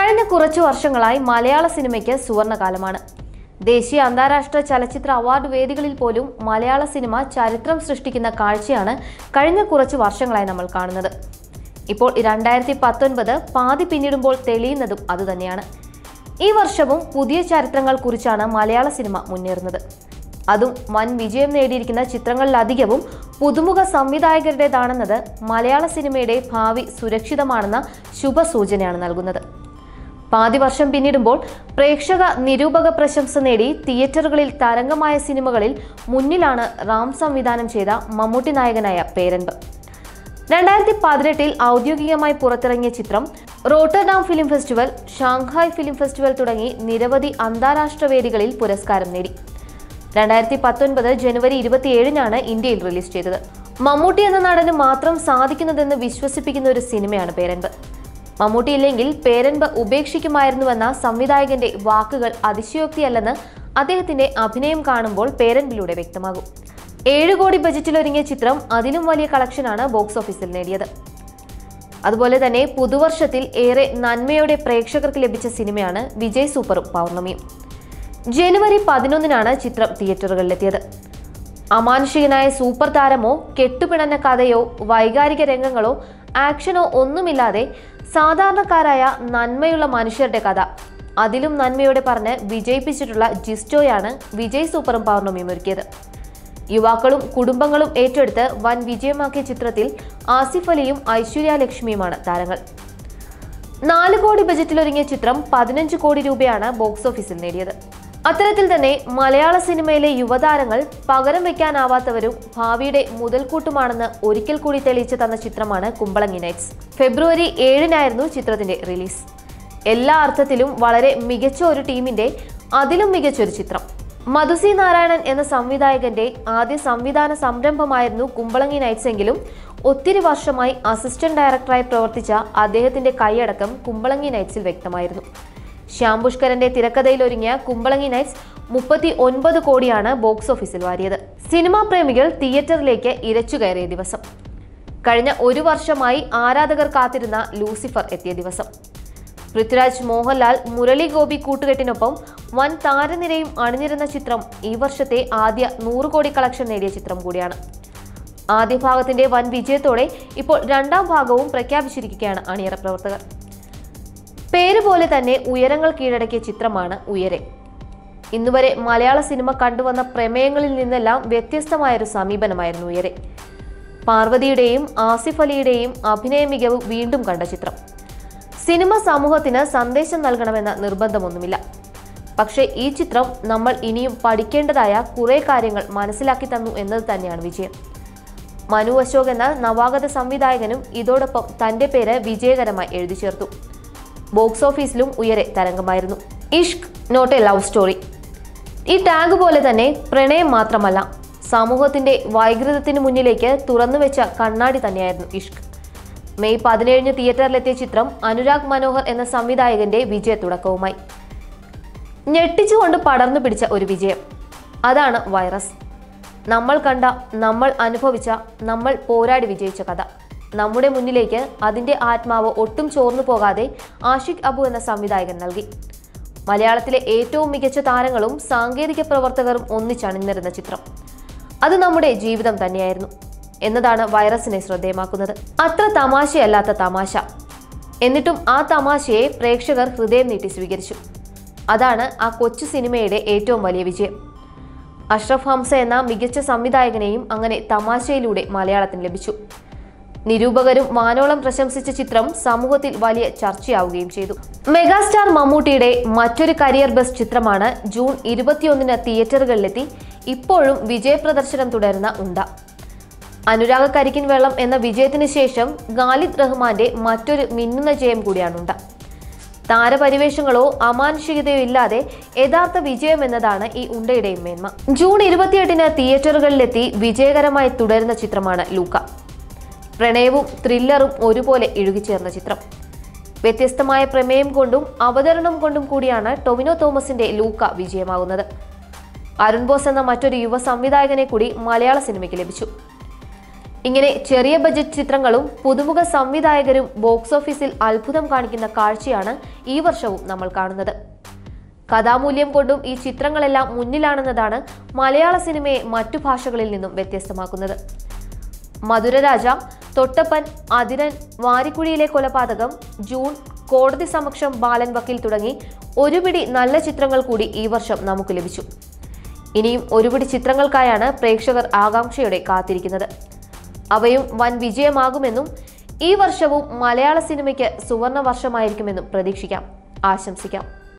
കഴിഞ്ഞ കുറച്ചു വർഷങ്ങളായി മലയാള സിനിമയ്ക്ക് സുവർണകാലമാണ് ദേശീയ അന്താരാഷ്ട്ര ചലച്ചിത്ര അവാർഡ് വേദികളിൽ പോലും മലയാള സിനിമ ചരിത്രം സൃഷ്ടിക്കുന്ന കാഴ്ചയാണ് കഴിഞ്ഞ കുറച്ച് വർഷങ്ങളായി നമ്മൾ കാണുന്നത് ഇപ്പോൾ രണ്ടായിരത്തി പത്തൊൻപത് പാതി പിന്നിടുമ്പോൾ തെളിയുന്നതും അതുതന്നെയാണ് ഈ വർഷവും പുതിയ ചരിത്രങ്ങൾ കുറിച്ചാണ് മലയാള സിനിമ മുന്നേറുന്നത് അതും വൻ വിജയം നേടിയിരിക്കുന്ന ചിത്രങ്ങളിലധികവും പുതുമുഖ സംവിധായകരുടേതാണെന്നത് മലയാള സിനിമയുടെ ഭാവി സുരക്ഷിതമാണെന്ന ശുഭസൂചനയാണ് നൽകുന്നത് പാതി വർഷം പിന്നിടുമ്പോൾ പ്രേക്ഷക നിരൂപക പ്രശംസ നേടി തിയേറ്ററുകളിൽ തരംഗമായ സിനിമകളിൽ മുന്നിലാണ് റാം സംവിധാനം ചെയ്ത മമ്മൂട്ടി നായകനായ പേരൻപ് രണ്ടായിരത്തി പതിനെട്ടിൽ ഔദ്യോഗികമായി പുറത്തിറങ്ങിയ ചിത്രം Rotterdam film festival Shanghai film festival തുടങ്ങി നിരവധി അന്താരാഷ്ട്ര വേദികളിൽ പുരസ്കാരം നേടി രണ്ടായിരത്തി പത്തൊൻപത് ജനുവരി ഇരുപത്തിയേഴിനാണ് ഇന്ത്യയിൽ റിലീസ് ചെയ്തത് മമ്മൂട്ടി എന്ന നടന് മാത്രം സാധിക്കുന്നതെന്ന് വിശ്വസിപ്പിക്കുന്ന ഒരു സിനിമയാണ് പേരൻപ് മമ്മൂട്ടി ഇല്ലെങ്കിൽ പേരൻപ് ഉപേക്ഷിക്കുമായിരുന്നുവെന്ന സംവിധായകന്റെ വാക്കുകൾ അതിശയോക്തിയല്ലെന്ന് അദ്ദേഹത്തിന്റെ അഭിനയം കാണുമ്പോൾ പേരൻപിലൂടെ വ്യക്തമാകും ഏഴ് കോടി ബജറ്റിലൊരുങ്ങിയ ചിത്രം അതിലും വലിയ കളക്ഷനാണ് ബോക്സ് ഓഫീസിൽ നേടിയത് അതുപോലെ തന്നെ പുതുവർഷത്തിൽ ഏറെ നന്മയോടെ പ്രേക്ഷകർക്ക് ലഭിച്ച സിനിമയാണ് വിജയ് സൂപ്പറും പൗർണമിയും ജനുവരി പതിനൊന്നിനാണ് ചിത്രം തിയേറ്ററുകളിലെത്തിയത് അമാനുഷികനായ സൂപ്പർ താരമോ കെട്ടുപിണഞ്ഞ കഥയോ വൈകാരിക രംഗങ്ങളോ ആക്ഷനോ ഒന്നുമില്ലാതെ സാധാരണക്കാരായ നന്മയുള്ള മനുഷ്യരുടെ കഥ അതിലും നന്മയോടെ പറഞ്ഞ് വിജയിപ്പിച്ചിട്ടുള്ള ജിസ്റ്റോയാണ് വിജയ് സൂപ്പറും പൗർണമിയും ഒരുക്കിയത് യുവാക്കളും കുടുംബങ്ങളും ഏറ്റെടുത്ത് വൻ വിജയമാക്കിയ ചിത്രത്തിൽ ആസിഫ് അലിയും ഐശ്വര്യ ലക്ഷ്മിയുമാണ് താരങ്ങൾ നാല് കോടി ബജറ്റിലൊരുങ്ങിയ ചിത്രം പതിനഞ്ച് കോടി രൂപയാണ് ബോക്സ് ഓഫീസിൽ നേടിയത് അത്തരത്തിൽ തന്നെ മലയാള സിനിമയിലെ യുവതാരങ്ങൾ പകരം വെക്കാനാവാത്തവരും ഭാവിയുടെ മുതൽക്കൂട്ടുമാണെന്ന് ഒരിക്കൽ കൂടി തെളിയിച്ചു തന്ന ചിത്രമാണ് കുമ്പളങ്ങി നൈറ്റ്സ് ഫെബ്രുവരി ഏഴിനായിരുന്നു ചിത്രത്തിന്റെ റിലീസ് എല്ലാ അർത്ഥത്തിലും വളരെ മികച്ച ഒരു ടീമിന്റെ അതിലും മികച്ചൊരു ചിത്രം മധുസി നാരായണൻ എന്ന സംവിധായകന്റെ ആദ്യ സംവിധാന സംരംഭമായിരുന്നു കുമ്പളങ്ങി നൈറ്റ്സ് എങ്കിലും ഒത്തിരി വർഷമായി അസിസ്റ്റന്റ് ഡയറക്ടറായി പ്രവർത്തിച്ച അദ്ദേഹത്തിന്റെ കൈയടക്കം കുമ്പളങ്ങി നൈറ്റ്സിൽ വ്യക്തമായിരുന്നു ശ്യാം പുഷ്കരന്റെ തിരക്കഥയിലൊരുങ്ങിയ കുമ്പളങ്ങി നൈറ്റ്സ് മുപ്പത്തി ഒൻപത് കോടിയാണ് ബോക്സ് ഓഫീസിൽ വാരിയത് സിനിമാ പ്രേമികൾ തിയേറ്ററിലേക്ക് ഇരച്ചു കയറിയ ദിവസം കഴിഞ്ഞ ഒരു വർഷമായി ആരാധകർ കാത്തിരുന്ന ലൂസിഫർ എത്തിയ ദിവസം പൃഥ്വിരാജ് മോഹൻലാൽ മുരളി ഗോപി കൂട്ടുകെട്ടിനൊപ്പം വൻ താരനിരയും അണിനിരുന്ന ചിത്രം ഈ വർഷത്തെ ആദ്യ നൂറ് കോടി കളക്ഷൻ നേടിയ ചിത്രം കൂടിയാണ് ആദ്യ ഭാഗത്തിന്റെ വൻ വിജയത്തോടെ ഇപ്പോൾ രണ്ടാം ഭാഗവും പ്രഖ്യാപിച്ചിരിക്കുകയാണ് അണിയറ പ്രവർത്തകർ പേര് പോലെ തന്നെ ഉയരങ്ങൾ കീഴടക്കിയ ചിത്രമാണ് ഉയരെ ഇന്നുവരെ മലയാള സിനിമ കണ്ടുവന്ന പ്രമേയങ്ങളിൽ നിന്നെല്ലാം വ്യത്യസ്തമായൊരു സമീപനമായിരുന്നു ഉയരെ പാർവതിയുടെയും ആസിഫ് അലിയുടെയും അഭിനയ മികവ് വീണ്ടും കണ്ട ചിത്രം സിനിമ സമൂഹത്തിന് സന്ദേശം നൽകണമെന്ന നിർബന്ധമൊന്നുമില്ല പക്ഷേ ഈ ചിത്രം നമ്മൾ ഇനിയും പഠിക്കേണ്ടതായ കുറേ കാര്യങ്ങൾ മനസ്സിലാക്കി തന്നു എന്നത് തന്നെയാണ് വിജയം മനു അശോക് എന്ന നവാഗത സംവിധായകനും ഇതോടൊപ്പം തന്റെ പേര് വിജയകരമായി എഴുതി ചേർത്തു ബോക്സ് ഓഫീസിലും ഉയരെ തരംഗമായിരുന്നു Ishq not a love story ഈ ടാഗ് പോലെ തന്നെ പ്രണയം മാത്രമല്ല സമൂഹത്തിന്റെ വൈകൃതത്തിന് മുന്നിലേക്ക് തുറന്നുവെച്ച കണ്ണാടി തന്നെയായിരുന്നു ഇഷ്ക് മെയ് പതിനേഴിന് തിയേറ്ററിലെത്തിയ ചിത്രം അനുരാഗ് മനോഹർ എന്ന സംവിധായകന്റെ വിജയത്തുടക്കവുമായി ഞെട്ടിച്ചുകൊണ്ട് പടർന്നു പിടിച്ച ഒരു വിജയം അതാണ് വൈറസ് നമ്മൾ കണ്ട നമ്മൾ അനുഭവിച്ച നമ്മൾ പോരാടി വിജയിച്ച കഥ നമ്മുടെ മുന്നിലേക്ക് അതിന്റെ ആത്മാവ് ഒട്ടും ചോർന്നു പോകാതെ ആഷിഖ് അബു എന്ന സംവിധായകൻ നൽകി മലയാളത്തിലെ ഏറ്റവും മികച്ച താരങ്ങളും സാങ്കേതിക പ്രവർത്തകരും ഒന്നിച്ചണിഞ്ഞിരുന്ന ചിത്രം അത് നമ്മുടെ ജീവിതം തന്നെയായിരുന്നു എന്നതാണ് വൈറസിനെ ശ്രദ്ധേയമാക്കുന്നത് അത്ര തമാശയല്ലാത്ത തമാശ എന്നിട്ടും ആ തമാശയെ പ്രേക്ഷകർ ഹൃദയം നീട്ടി സ്വീകരിച്ചു അതാണ് ആ കൊച്ചു സിനിമയുടെ ഏറ്റവും വലിയ വിജയം അഷ്റഫ് ഹംസ എന്ന മികച്ച സംവിധായകനെയും അങ്ങനെ തമാശയിലൂടെ മലയാളത്തിന് ലഭിച്ചു നിരൂപകരും വാനോളം പ്രശംസിച്ച ചിത്രം സമൂഹത്തിൽ വലിയ ചർച്ചയാവുകയും ചെയ്തു മെഗാസ്റ്റാർ മമ്മൂട്ടിയുടെ മറ്റൊരു കരിയർ ബെസ്റ്റ് ചിത്രമാണ് ജൂൺ ഇരുപത്തിയൊന്നിന് തിയേറ്ററുകളിലെത്തി ഇപ്പോഴും വിജയപ്രദർശനം തുടരുന്ന ഉണ്ട അനുരാഗ കരിക്കിൻ വെള്ളം എന്ന വിജയത്തിന് ശേഷം ഗാലിദ് റഹ്മാന്റെ മറ്റൊരു മിന്നുന്ന ജയം കൂടിയാണ് ഉണ്ട താരപരിവേഷങ്ങളോ അമാനുഷികതയോ ഇല്ലാതെ യഥാർത്ഥ വിജയം എന്നതാണ് ഈ ഉണ്ടയുടെയും മേന്മ ജൂൺ ഇരുപത്തിയെട്ടിന് തിയേറ്ററുകളിലെത്തി വിജയകരമായി തുടരുന്ന ചിത്രമാണ് ലൂക്ക പ്രണയവും ത്രില്ലറും ഒരുപോലെ ഇഴുകിച്ചേർന്ന ചിത്രം വ്യത്യസ്തമായ പ്രമേയം കൊണ്ടും അവതരണം കൊണ്ടും കൂടിയാണ് ടൊവിനോ തോമസിന്റെ ലൂക്ക വിജയമാകുന്നത് അരുൺ ബോസ് എന്ന മറ്റൊരു യുവ സംവിധായകനെ കൂടി മലയാള സിനിമയ്ക്ക് ലഭിച്ചു ഇങ്ങനെ ചെറിയ ബജറ്റ് ചിത്രങ്ങളും പുതുമുഖ സംവിധായകരും ബോക്സ് ഓഫീസിൽ അത്ഭുതം കാണിക്കുന്ന കാഴ്ചയാണ് ഈ വർഷവും നമ്മൾ കാണുന്നത് കഥാമൂല്യം കൊണ്ടും ഈ ചിത്രങ്ങളെല്ലാം മുന്നിലാണെന്നതാണ് മലയാള സിനിമയെ മറ്റു ഭാഷകളിൽ നിന്നും വ്യത്യസ്തമാക്കുന്നത് മധുരരാജ തൊട്ടപ്പൻ അതിരൻ വാരിക്കുഴിയിലെ കൊലപാതകം ജൂൺ കോടതി സമക്ഷം ബാലൻ വക്കീൽ തുടങ്ങി ഒരുപിടി നല്ല ചിത്രങ്ങൾ കൂടി ഈ വർഷം നമുക്ക് ലഭിച്ചു ഇനിയും ഒരുപിടി ചിത്രങ്ങൾക്കായാണ് പ്രേക്ഷകർ ആകാംക്ഷയോടെ കാത്തിരിക്കുന്നത് അവയും വൻ വിജയമാകുമെന്നും ഈ വർഷവും മലയാള സിനിമയ്ക്ക് സുവർണ വർഷമായിരിക്കുമെന്നും പ്രതീക്ഷിക്കാം ആശംസിക്കാം